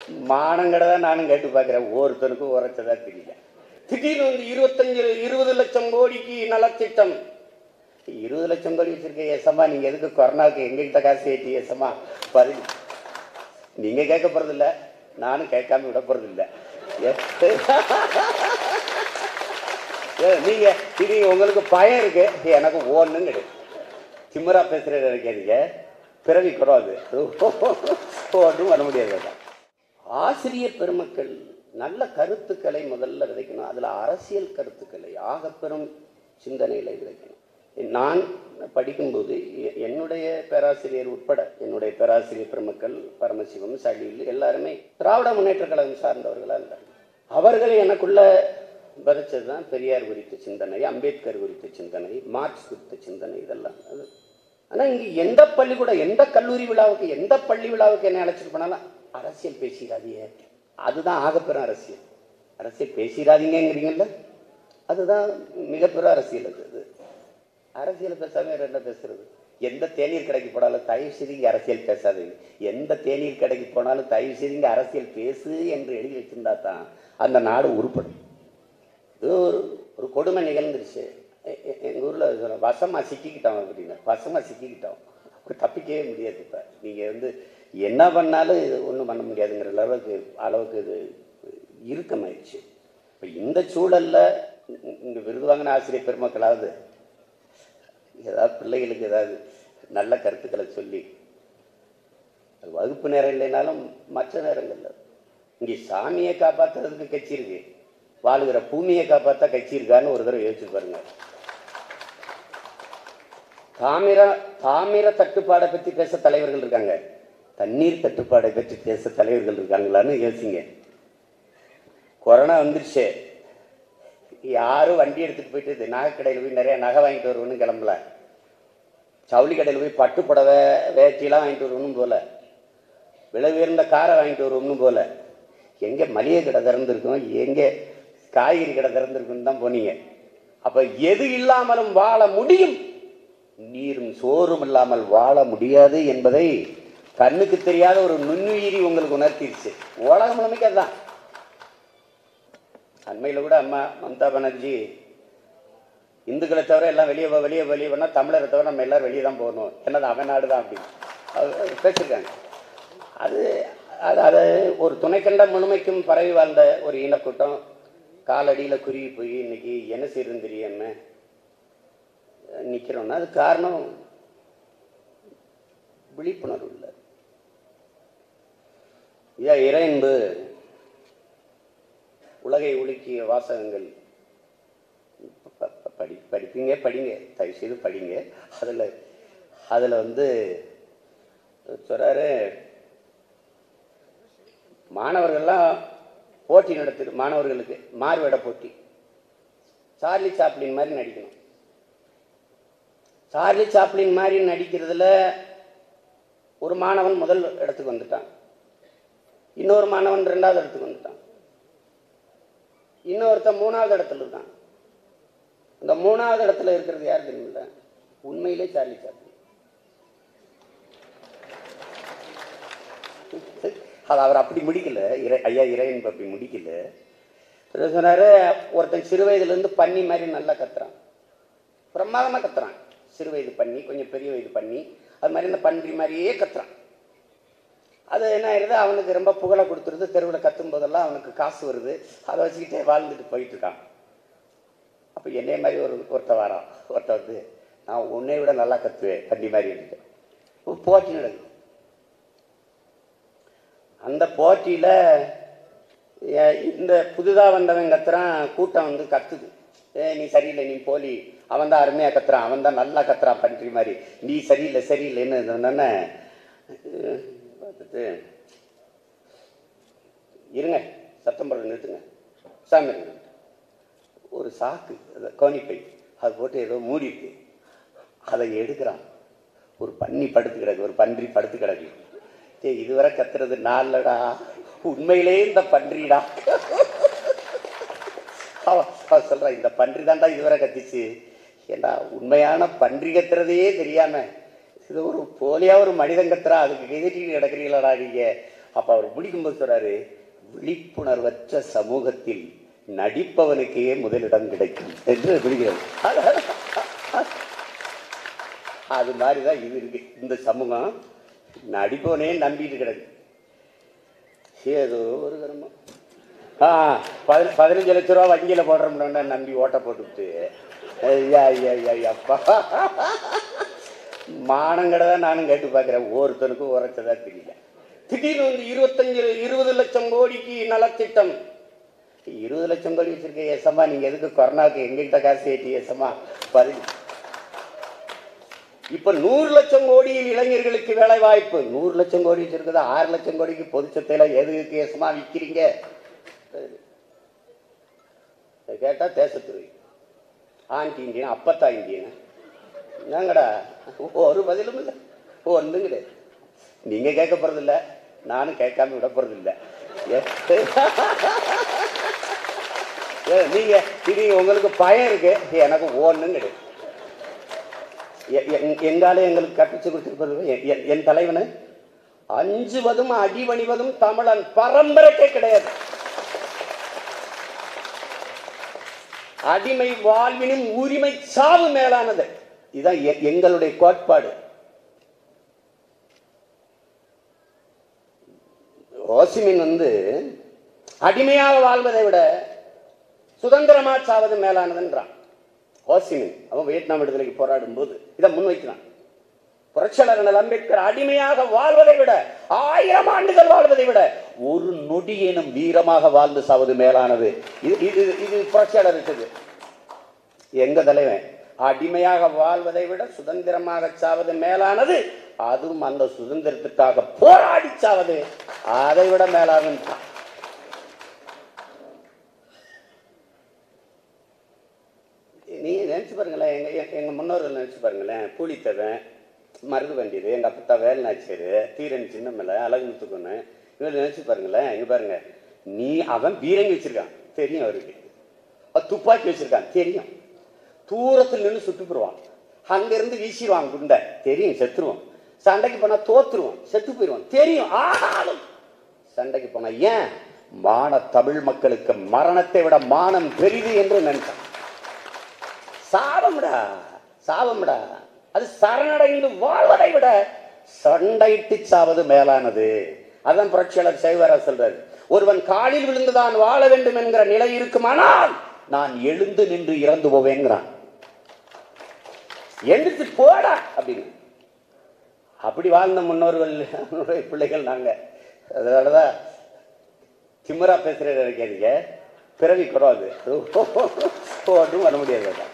மானங்கடை தான் நானும் கேட்டு பார்க்குறேன் ஒருத்தனுக்கும் உரைச்சதா தெரியல திடீர்னு வந்து இருபத்தஞ்சு இருபது லட்சம் கோடிக்கு நலத்திட்டம் இருபது லட்சம் கோடி வச்சிருக்க ஏசம்மா நீங்க எதுக்கு கொரோனாவுக்கு எங்ககிட்ட காசு ஏற்றி ஏசம்மா பரு நீங்க கேட்க போறது இல்ல நானும் கேட்காம விட போறது இல்ல ஏ, ஏ, நீங்க இது உங்களுக்கு பயம் இருக்கு எனக்கு ஓடணும் கிடையாது திமிரா பேசுறது நினைக்காதீங்க பிறவி குறவாது ஒன்றும் பண்ண முடியாது அதான். ஆசிரியர் பெருமக்கள் நல்ல கருத்துக்களை முதல்ல விதைக்கணும் அதில் அரசியல் கருத்துக்களை ஆகப்பெரும் சிந்தனைகளை விதைக்கணும் நான் படிக்கும்போது எ- என்னுடைய பேராசிரியர் உட்பட என்னுடைய பேராசிரியர் பெருமக்கள் பரமசிவம் சலீல் எல்லாருமே திராவிட முன்னேற்ற கழகம் சார்ந்தவர்களாக இருந்தாங்க அவர்கள் எனக்குள்ள விதைச்சது தான் பெரியார் குறித்த சிந்தனை அம்பேத்கர் குறித்த சிந்தனை மார்க்ஸ் குறித்த சிந்தனை இதெல்லாம் அது ஆனால் இங்கே எந்த பள்ளிக்கூடம் எந்த கல்லூரி விழாவுக்கு எந்த பள்ளி விழாவுக்கு என்ன அழைச்சிட்டு போனாலும் அரசியல் பேசிடாதீங்க அதுதான் ஆகப்பெரும் அரசியல் அரசியல் பேசிடாதீங்கங்கிறீங்கல்ல அதுதான் மிகப்பெரும் அரசியல் அது அது அரசியல் பேசாம வேற என்ன பேசுறது எந்த தேநீர் கடைக்கு போனாலும் தயவு செய்து இங்க அரசியல் பேசாதீங்க எந்த தேநீர் கடைக்கு போனாலும் தயவு செய்து இங்க அரசியல் பேசு என்று எழுதி வச்சிருந்தா தான் அந்த நாடு உருப்படும் இது ஒரு ஒரு கொடுமை நிகழ்ந்துருச்சு எ- எ- எங்க ஊர்ல சொல்ல- வசமா சிக்கிக்கிட்டோம் அப்படின்னா வசமா சிக்கிக்கிட்டோம் தப்பிக்கவே முடியாது இப்ப நீங்க வந்து என்ன பண்ணாலும் இது ஒன்றும் பண்ண முடியாதுங்கிற அளவுக்கு அளவுக்கு இது இறுக்கமாயிடுச்சு இப்போ இந்த சூழல்ல இ- இங்க விருது வாங்கின ஆசிரியர் பெருமக்களாவது ஏதாவது பிள்ளைகளுக்கு ஏதாவது நல்ல கருத்துக்களை சொல்லி அது வகுப்பு நேரம் இல்லைனாலும் மற்ற நேரங்கள்ல இங்கே சாமியை காப்பாத்துறதுக்கு கட்சி இருக்கு வாழுகிற பூமியை காப்பாத்தா கட்சி இருக்கான்னு ஒரு தடவை யோசிச்சு பாருங்க தாமிர தாமிர தட்டுப்பாடை பற்றி பேச தலைவர்கள் இருக்காங்க தண்ணீர் தட்டுப்பாடை பற்றி பேச தலைவர்கள் இருக்காங்களான்னு யோசிங்க கொரோனா வந்துருச்சு யாரும் வண்டி எடுத்துட்டு போயிட்டு இது நகை கடையில் போய் நிறைய நகை வாங்கிட்டு வருவோன்னு கிளம்பல ஜவுளி கடையில் போய் பட்டு புடவை வேட்டியெல்லாம் வாங்கிட்டு வருவோம்னு போல விலை உயர்ந்த காரை வாங்கிட்டு வருவோம்னு போல எங்கே மளிகை கடை திறந்திருக்கும் எங்கே காய்கறி கடை திறந்திருக்குன்னு தான் போனீங்க அப்ப எது இல்லாமலும் வாழ முடியும் நீரும் சோறும் இல்லாமல் வாழ முடியாது என்பதை கண்ணுக்கு தெரியாத ஒரு நுண்ணுயிரி உங்களுக்கு உணர்த்திடுச்சு உலகம் முழுமைக்கு அதுதான் அண்மையில் கூட அம்மா மம்தா பானர்ஜி இந்துக்களை தவிர எல்லாம் வெளியே போ வெளியே வெளியே போனால் தமிழரை தவிர நம்ம எல்லாரும் வெளியே தான் போகணும் என்னது அவன் நாடு தான் அப்படின்னு அது பேசியிருக்காங்க அது அது அது ஒரு துணைக்கண்ட முழுமைக்கும் பரவி வாழ்ந்த ஒரு இனக்கூட்டம் காலடியில் குருவி போய் இன்னைக்கு என்ன செய்யறதுன்னு தெரியாம நிற்கிறோம்னா அது காரணம் விழிப்புணர்வு இல்லை ஐயா இறையன்பு உலகை உலுக்கிய வாசகங்கள் ப- ப- படி படிப்பீங்க படிங்க தயவு செய்து படிங்க அதில் அதில் வந்து சொல்கிறாரு மாணவர்கள்லாம் போட்டி நடத்துது மாணவர்களுக்கு மாறுவேட போட்டி சார்லி சாப்ளின் மாதிரி நடிக்கணும் சார்லி சாப்ளின் மாதிரி நடிக்கிறதுல ஒரு மாணவன் முதல் இடத்துக்கு வந்துட்டான் இன்னொரு மாணவன் ரெண்டாவது இடத்துக்கு வந்துட்டான் இன்னொருத்தன் மூணாவது இடத்துல இருக்கான் இந்த மூணாவது இடத்துல இருக்கிறது யார் தெரியுமில்ல உண்மையிலே சார்லி சாப்ளின் அது அவர் அப்படி முடிக்கல இறை ஐயா இறையன் அப்படி முடிக்கல அவர் சொன்னாரு ஒருத்தன் சிறு வயதுல இருந்து பன்னி மாதிரி நல்லா கத்துறான் பிரமாதமா கத்துறான் சிறு வயது பண்ணி கொஞ்சம் பெரிய வயது பண்ணி அது மாதிரி இந்த பன்றி மாதிரியே கத்துறான் அது என்ன ஆயிடுது அவனுக்கு ரொம்ப புகழை கொடுத்துருது தெருவில் கத்தும் போதெல்லாம் அவனுக்கு காசு வருது அதை வச்சுக்கிட்டே வாழ்ந்துட்டு போயிட்டு இருக்கான் அப்போ என்னைய மாதிரி ஒரு ஒருத்த வாரான் ஒருத்த வந்து நான் உன்னை விட நல்லா கத்துவேன் பன்றி மாதிரி இருந்துட்டு ஒரு போட்டி நடக்குது அந்த போட்டியில் இந்த புதுதாக வந்தவன் கத்துறான் கூட்டம் வந்து கத்துது ஏ நீ சரியில்லை நீ போலி அவன் தான் அருமையாக கத்துறான் அவன் தான் நல்லா கத்துறான் பன்றி மாதிரி நீ சரியில்லை சரியில்லைன்னு சொன்னோன்னே அஹ், பார்த்துட்டு இருங்க சத்தம் போடுறது நிறுத்துங்க சாமி இருங்க ஒரு சாக்கு அதை கோணிப்பை அது போட்டு ஏதோ மூடி இருக்கு அதை எடுக்கிறான் ஒரு பன்னி படுத்து கிடக்கு ஒரு பன்றி படுத்து கிடக்கு டேய் இதுவரை கத்துறது நாலடா உண்மையிலே இந்த பன்றிடா அவன் அவன் சொல்றான் இந்த பன்றி தான்டா இதுவரை கத்திச்சு ஏண்டா உண்மையான பன்றி கத்துறதையே தெரியாம இது ஒரு போலியா ஒரு மனிதன் கத்துறா அதுக்கு எதிர்த்து கிடக்குறீங்களாடா நீங்க அப்ப அவர் பிடிக்கும்போது சொல்றாரு விழிப்புணர்வற்ற சமூகத்தில் நடிப்பவனுக்கே முதலிடம் கிடைக்கும் என்று பிடிக்கிறது அது மாதிரி தான் இது இருக்கு இந்த சமூகம் நடிப்பவனே நம்பிட்டு கிடக்கு ஏதோ ஒரு கர்மம் ஆ பதி பதினஞ்சு லட்ச ரூபா வங்கியில் போடுறோம்னா நம்பி ஓட்ட போட்டுவிட்டு ஐயா ஐயா ஐயா ஐயா, அப்பா மானங்கடை தான் நானும் கேட்டு பார்க்குறேன் ஒருத்தனுக்கும் உரைச்சதா தெரியல திடீர்னு வந்து இருபத்தஞ்சு இருபது லட்சம் கோடிக்கு நலத்திட்டம் இருபது லட்சம் கோடி வச்சிருக்க ஏசம்மா நீங்க எதுக்கு கொரோனாவுக்கு எங்ககிட்ட காசு ஏற்றி ஏசம்மா பதி இப்ப நூறு லட்சம் கோடியில் இளைஞர்களுக்கு வேலை வாய்ப்பு நூறு லட்சம் கோடி வச்சிருக்குது ஆறு லட்சம் கோடிக்கு பொதுச்சத்தையில எதுக்கு ஏசமா விற்கிறீங்க இதை கேட்டா தேசத்துறை ஆண்டி இந்தியன் அப்பத்தா இந்தியன் என்னங்கடா ஒரு பதிலும் இல்லை ஒன்றும் கிடையாது நீங்க கேட்க போறது இல்ல நானும் கேட்காம விட போறது இல்ல ஏ, ஏ, நீங்க நீங்க உங்களுக்கு பயம் இருக்கு எனக்கு ஒன்றும் கிடையாது எ- எ- எங்காலே எங்களுக்கு கற்பிச்சு கொடுத்திருப்பது எ- எ- என் தலைவனு அஞ்சுவதும் அடிபணிவதும் தமிழன் பரம்பரைக்கே கிடையாது அடிமை வாழ்வினும் உரிமை சாவு மேலானது இதுதான் எ- எங்களுடைய கோட்பாடு ஓசிமின் வந்து அடிமையாக வாழ்வதை விட சுதந்திரமா சாவது மேலானதுன்றான் ஹோசிமின் அவன் வியட்நாம் விடுதலைக்கு போராடும் போது இதை முன்வைக்கிறான் புரட்சியாளர் அண்ணல் அம்பேத்கர் அடிமையாக வாழ்வதை விட ஆயிரம் ஆண்டுகள் வாழ்வதை விட ஒரு நொடியேனும் வீரமாக வாழ்ந்து சாவது மேலானது இது இது இது புரட்சியாளர் இருக்குது எங்க தலைவன் அடிமையாக வாழ்வதை விட சுதந்திரமாக சாவது மேலானது அதுவும் அந்த சுதந்திரத்துக்காக போராடி சாவது அதை விட மேலானது நீங்க நினைச்சு பாருங்களேன் எங்க எ- எங்க முன்னோர்கள் நினைச்சு பாருங்களேன் பூலித்தவன் மருது வண்டியது எங்க அப்பத்தா வேலுநாச்சியர் தீரன் சின்னமலை அழகு முத்துக்கொன்னு இவங்க நினைச்சு பாருங்களேன் இங்க பாருங்க நீ அவன் பீரங்கி வச்சிருக்கான் தெரியும் அவருக்கு அவன் துப்பாக்கி வச்சிருக்கான் தெரியும் தூரத்தில் நின்று சுட்டு போடுவான் அங்க இருந்து வீசிடுவான் குண்டை தெரியும் செத்துருவான் சண்டைக்கு போனா தோத்துருவான் செத்து போயிடுவான் தெரியும் ஆனாலும் சண்டைக்கு போனா ஏன் மான தமிழ் மக்களுக்கு மரணத்தை விட மானம் பெரிது என்று நினைச்சான் சாபம்டா சாபம்டா அது சரணடைந்து வாழ்வதை விட சண்டையிட்டு சாவது மேலானது அதான் புரட்சியாளர் செய்வாரா சொல்றாரு ஒருவன் காலில் விழுந்துதான் வாழ வேண்டும் என்கிற நிலை இருக்குமானால் நான் எழுந்து நின்று இறந்து போவேங்கிறான் எழுந்து போடா அப்படின்னு அப்படி வாழ்ந்த முன்னோர்கள் நம்மளுடைய பிள்ளைகள் நாங்க அதனாலதான் திமிரா பேசுறது நினைக்காதீங்க பிறவி குறவாது ஒன்றும் பண்ண முடியாது